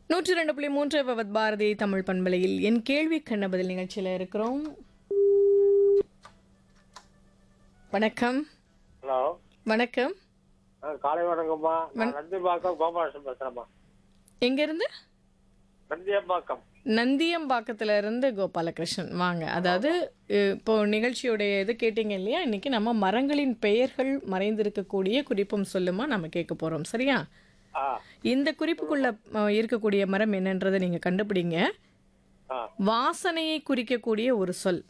நூற்றி ரெண்டு புள்ளி மூன்று பவத் பாரதி தமிழ் பண்பலையில் என் கேள்வி கண்ண பதில் நிகழ்ச்சியில் இருக்கிறோம் வணக்கம் ஹலோ வணக்கம் ஆ, காலை வணக்கம்மா நான் நந்திபாக்கம் கோபாலகிருஷ்ணன் பேசுறேம்மா எங்கேருந்து நந்தியம்பாக்கம் நந்தியம்பாக்கத்துல இருந்து கோபாலகிருஷ்ணன் வாங்க அதாவது அஹ், இப்போ நிகழ்ச்சியுடைய இது கேட்டீங்க இல்லையா இன்னைக்கு நம்ம மரங்களின் பெயர்கள் மறைந்திருக்கக்கூடிய குறிப்பும் சொல்லுமா நம்ம கேட்க போறோம் சரியா ஆ இந்த குறிப்புக்குள்ள அஹ், இருக்கக்கூடிய மரம் என்னன்றதை நீங்க கண்டுபிடிங்க ஆ வாசனையை குறிக்கக்கூடிய ஒரு சொல்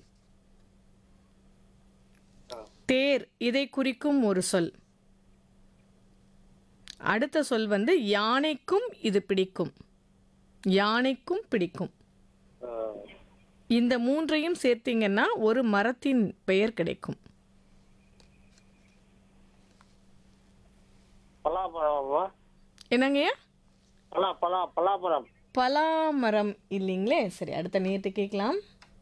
ஆ. தேர் இதை குறிக்கும் ஒரு சொல் அடுத்த சொல் வந்து யானைக்கும் இது பிடிக்கும் யானைக்கும் பிடிக்கும் ஆ. இந்த மூன்றையும் சேர்த்தீங்கன்னா ஒரு மரத்தின் பெயர் கிடைக்கும் பலாப்பழம்மா என்னங்கய்யா பலா பலா பலாப்பழம் பலாமரம் இல்லைங்களே சரி அடுத்த நேற்று கேட்கலாம்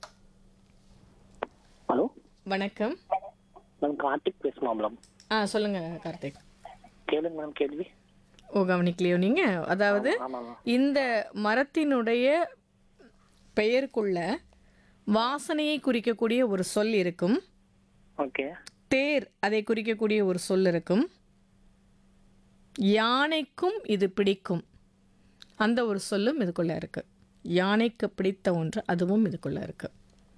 ஹலோ வணக்கம் மேம் கார்த்திக் பேசுமா மேடம் ஆ சொல்லுங்க கார்த்திக் கேளுங்க மேடம் கேள்வி ஓ கவனிக்கலையோ நீங்க அதாவது ஆமாம் இந்த மரத்தினுடைய பெயருக்குள்ள வாசனையை குறிக்கக்கூடிய ஒரு சொல் இருக்கும் ஓகே தேர் அதை குறிக்கக்கூடிய ஒரு சொல் இருக்கும் யானைக்கும் இது பிடிக்கும் அந்த ஒரு சொல்லும் இதுக்குள்ள இருக்கு யானைக்கு பிடித்த ஒன்று அதுவும் இதுக்குள்ள இருக்கு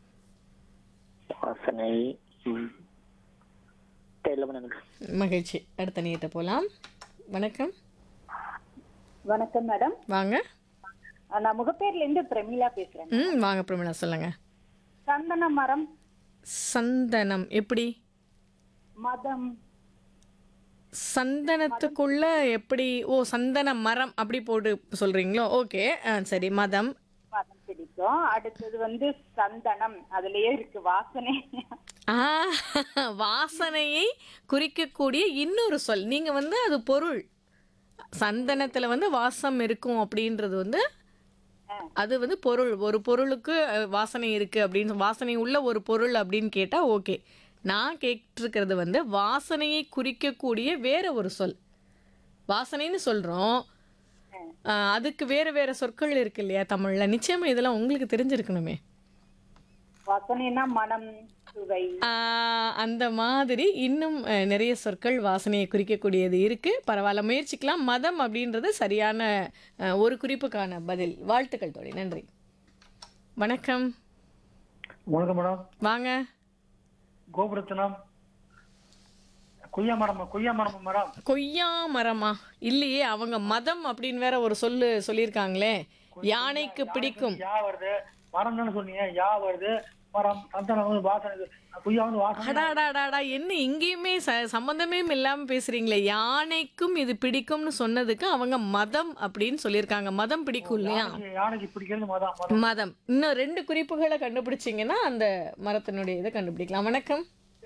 வாசனை ம். தெரியல மேடம் எனக்கு மகிழ்ச்சி அடுத்த நீட்ட போலாம் வணக்கம் வணக்கம் மேடம் வாங்க நான் முகப்பேர்ல இருந்து பிரமிளா பேசுறேன் ம் வாங்க பிரமிளா சொல்லுங்க சந்தன மரம் சந்தனம் எப்படி மதம் சந்தனத்துக்குள்ள எப்படி ஓ சந்தன மரம் அப்படி போட்டு சொல்றீங்களோ ஓகே ஆ சரி மதம் மதம் பிடிக்கும் அடுத்தது வந்து சந்தனம் அதுலயே இருக்கு வாசனை ஆ வாசனையை குறிக்கக்கூடிய இன்னொரு சொல் நீங்க வந்து அது பொருள் சந்தனத்துல வந்து வாசம் இருக்கும் அப்படின்றது வந்து அது வந்து பொருள் ஒரு பொருளுக்கு அஹ், வாசனை இருக்கு அப்படின்னு வாசனை உள்ள ஒரு பொருள் அப்படின்னு கேட்டா ஓகே நான் கேட்டிருக்கிறது வந்து வாசனையை குறிக்கக்கூடிய வேற ஒரு சொல் வாசனைன்னு சொல்றோம் ஆஹ், அதுக்கு வேற வேற சொற்கள் இருக்கு இல்லையா தமிழ்ல நிச்சயமா இதெல்லாம் உங்களுக்கு தெரிஞ்சிருக்கணுமே வாசனைனா மனம் சுவை ஆஹ், அந்த மாதிரி இன்னும் அஹ், நிறைய சொற்கள் வாசனையை குறிக்கக்கூடியது இருக்கு பரவாயில்ல முயற்சிக்கலாம் மதம் அப்படின்றது சரியான அஹ், ஒரு குறிப்புக்கான பதில் வாழ்த்துக்கள் தோழி நன்றி வணக்கம் வணக்கம் மேடம் வாங்க கோபுரத்தினம் கொய்யா மரம் கொய்யா மரம் மேடம் கொய்யா மரமா இல்லையே அவங்க மதம் அப்படின்னு வேற ஒரு சொல்லு சொல்லியிருக்காங்களே யானைக்கு பிடிக்கும் யா வருது மரம் தானே சொன்னீங்க யா வருது மரம் சந்தனம் வந்து வாசனை இது. கொய்யா வந்து வாசனை அடாடாடாடா என்ன இங்கேயுமே ச சம்பந்தமே இல்லாம பேசுறீங்களே யானைக்கும் இது பிடிக்கும்னு சொன்னதுக்கு அவங்க மதம் அப்படின்னு சொல்லியிருக்காங்க மதம் பிடிக்கும் இல்லையா யானைக்கு- யானைக்கு பிடிக்கிறது மரம் மரம் மதம் இன்னும் ரெண்டு குறிப்புகளை கண்டுபிடிச்சீங்கன்னா அந்த மரத்தினுடைய இதை கண்டுபிடிக்கலாம் வணக்கம்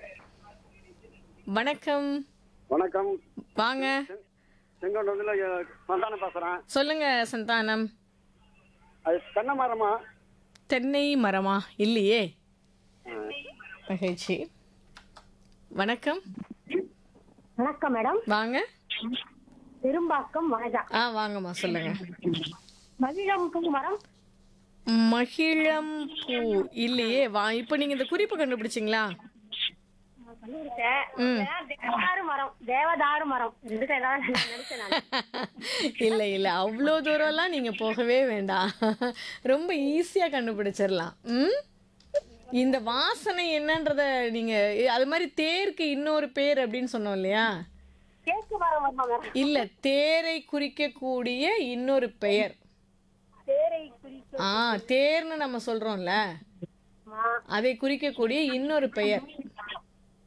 வணக்கம் வணக்கம் வாங்க செங்கோட்டத்துல சந்தானம் பேசுறேன் சொல்லுங்க சந்தானம் அது தென்னை மரமா தென்னை மரமா இல்லையே மகிழ்ச்சி வணக்கம் வணக்கம் மேடம் வாங்க பெரும்பாக்கம் வனஜா ஆ வாங்கம்மா சொல்லுங்க மகிழம்பூ மரம் மகிழம் பூ இல்லையே வா இப்போ நீங்க இந்த குறிப்பு கண்டுபிடிச்சிங்களா கண்டுபிடிச்சேன் ம் தேவதாரு மரம் தேவதாரு மரம் ரெண்டு ஏதாவது நினைச்சேன் நான் இல்ல இல்ல அவ்வளோ தூரம்லாம் நீங்க போகவே வேண்டாம் ரொம்ப ஈஸியா கண்டுபிடிச்சிடலாம் ம் இந்த வாசனை என்னன்றத நீங்க அது மாதிரி தேருக்கு இன்னொரு பேர் அப்படின்னு சொன்னோம் இல்லையா தேக்கு மரம் வருமா மேடம் இல்ல தேரை குறிக்கக்கூடிய இன்னொரு பெயர் தேரை குறிக்கும் ஆ தேர்னு நம்ம சொல்றோம்ல அதை குறிக்கக்கூடிய இன்னொரு பெயர்